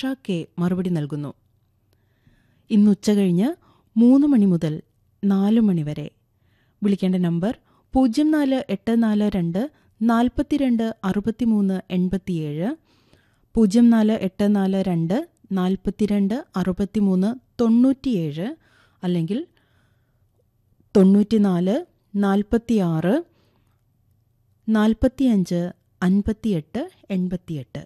K മറുപടി നൽകുന്നു ഇന്ന് ഉച്ചകഴിഞ്ഞ് മൂന്ന് മണി മുതൽ നാല് മണി വരെ വിളിക്കേണ്ട നമ്പർ പൂജ്യം നാല് എട്ട് നാല് രണ്ട് നാൽപ്പത്തിരണ്ട് അറുപത്തിമൂന്ന് എൺപത്തിയേഴ് പൂജ്യം നാല് എട്ട് നാല് രണ്ട് നാൽപ്പത്തിരണ്ട് അറുപത്തിമൂന്ന് തൊണ്ണൂറ്റിയേഴ് അല്ലെങ്കിൽ തൊണ്ണൂറ്റിനാല് നാൽപ്പത്തിയാറ് നാൽപ്പത്തിയഞ്ച് അൻപത്തിയെട്ട് എൺപത്തിയെട്ട്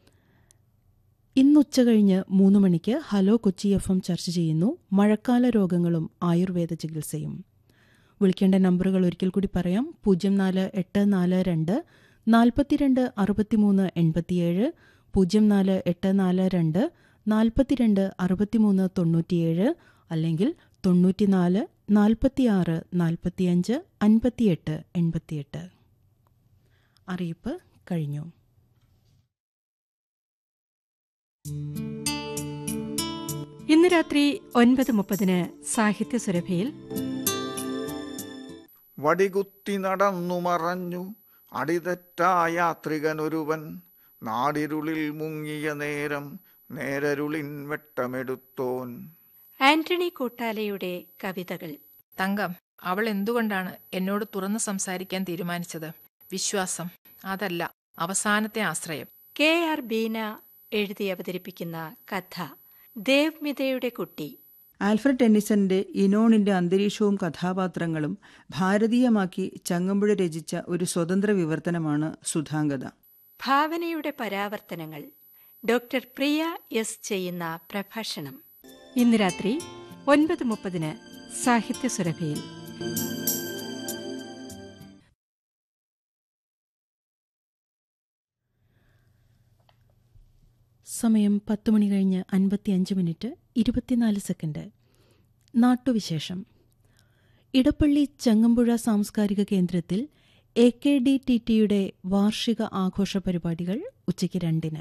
ഇന്ന് ഉച്ചകഴിഞ്ഞ് മൂന്ന് മണിക്ക് ഹലോ കൊച്ചി എഫ് എം ചർച്ച ചെയ്യുന്നു മഴക്കാല രോഗങ്ങളും ആയുർവേദ ചികിത്സയും വിളിക്കേണ്ട നമ്പറുകൾ ഒരിക്കൽ കൂടി പറയാം പൂജ്യം നാല് എട്ട് നാല് രണ്ട് നാൽപ്പത്തിരണ്ട് അറുപത്തിമൂന്ന് എൺപത്തിയേഴ് പൂജ്യം നാല് എട്ട് നാല് രണ്ട് നാൽപ്പത്തിരണ്ട് അറുപത്തിമൂന്ന് തൊണ്ണൂറ്റിയേഴ് അല്ലെങ്കിൽ തൊണ്ണൂറ്റിനാല് നാൽപ്പത്തിയാറ് നാൽപ്പത്തിയഞ്ച് അൻപത്തിയെട്ട് എൺപത്തിയെട്ട് അറിയിപ്പ് കഴിഞ്ഞു ഇന്ന് രാത്രി ഒൻപത് മുപ്പതിന് സാഹിത്യ സുരഭിയിൽ വടികുത്തി നടന്നു മറഞ്ഞു അടിതെറ്റാ യാത്രികനൊരുവൻ നാടിരുളിൽ മുങ്ങിയ നേരം നേരരുളിൻ വെട്ടമെടുത്തോൻ ആന്റണി കൂട്ടാലയുടെ കവിതകൾ തങ്കം അവൾ എന്തുകൊണ്ടാണ് എന്നോട് തുറന്നു സംസാരിക്കാൻ തീരുമാനിച്ചത് വിശ്വാസം അതല്ല അവസാനത്തെ ആശ്രയം കെ ആർ ബീന എഴുതി അവതരിപ്പിക്കുന്ന കഥ ദേവ്മിതയുടെ കുട്ടി ആൽഫ്രഡ് ടെന്നിസന്റെ ഇനോണിന്റെ അന്തരീക്ഷവും കഥാപാത്രങ്ങളും ഭാരതീയമാക്കി ചങ്ങമ്പുഴ രചിച്ച ഒരു സ്വതന്ത്ര വിവർത്തനമാണ് സുധാംഗത ഭാവനയുടെ പരാവർത്തനങ്ങൾ ഡോക്ടർ പ്രിയ എസ് ചെയ്യുന്ന പ്രഭാഷണം ഇന്ന് രാത്രി ഒൻപത് മുപ്പതിന് സാഹിത്യ സുരഭിയിൽ സമയം പത്ത് മണി കഴിഞ്ഞ് അൻപത്തിയഞ്ച് മിനിറ്റ് ഇരുപത്തിനാല് സെക്കൻഡ് നാട്ടുവിശേഷം ഇടപ്പള്ളി ചങ്ങമ്പുഴ സാംസ്കാരിക കേന്ദ്രത്തിൽ എ കെ ഡി ടി ടിയുടെ വാർഷിക ആഘോഷ പരിപാടികൾ ഉച്ചയ്ക്ക് രണ്ടിന്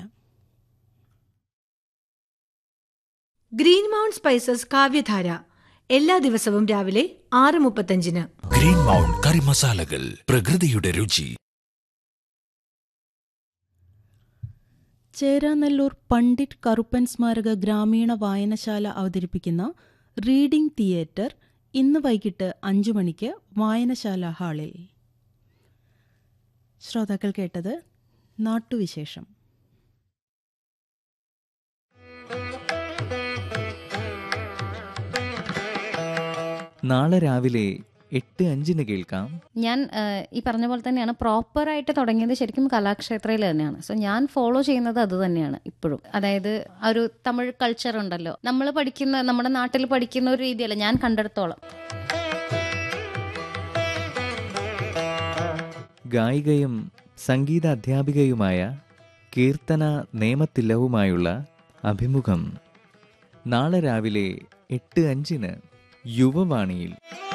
ഗ്രീൻ മൗണ്ട് സ്പൈസസ് കാവ്യധാര എല്ലാ ദിവസവും രാവിലെ ആറ് മുപ്പത്തഞ്ചിന് ഗ്രീൻ മൗണ്ട് കറി മസാലകൾ പ്രകൃതിയുടെ രുചി ചേരാനെല്ലൂർ പണ്ഡിറ്റ് കറുപ്പൻ സ്മാരക ഗ്രാമീണ വായനശാല അവതരിപ്പിക്കുന്ന റീഡിംഗ് തിയേറ്റർ ഇന്ന് വൈകിട്ട് അഞ്ചു മണിക്ക് വായനശാല ഹാളിൽ ശ്രോതാക്കൾ കേട്ടത് നാട്ടുവിശേഷം നാളെ രാവിലെ എട്ട് അഞ്ചിന് കേൾക്കാം ഞാൻ ഏഹ്, ഈ പറഞ്ഞ പോലെ തന്നെയാണ് പ്രോപ്പറായിട്ട് തുടങ്ങിയത് ശരിക്കും കലാക്ഷേത്രയിൽ തന്നെയാണ് സോ ഞാൻ ഫോളോ ചെയ്യുന്നത് അത് തന്നെയാണ് ഇപ്പോഴും അതായത് ആ ഒരു തമിഴ് കൾച്ചർ ഉണ്ടല്ലോ നമ്മൾ പഠിക്കുന്ന നമ്മുടെ നാട്ടിൽ പഠിക്കുന്ന ഒരു രീതിയല്ല ഞാൻ കണ്ടെടുത്തോളം ഗായികയും സംഗീത അധ്യാപികയുമായ കീർത്തന നേമത്തില്ലവുമായുള്ള അഭിമുഖം നാളെ രാവിലെ എട്ട് അഞ്ചിന് യുവവാണിയിൽ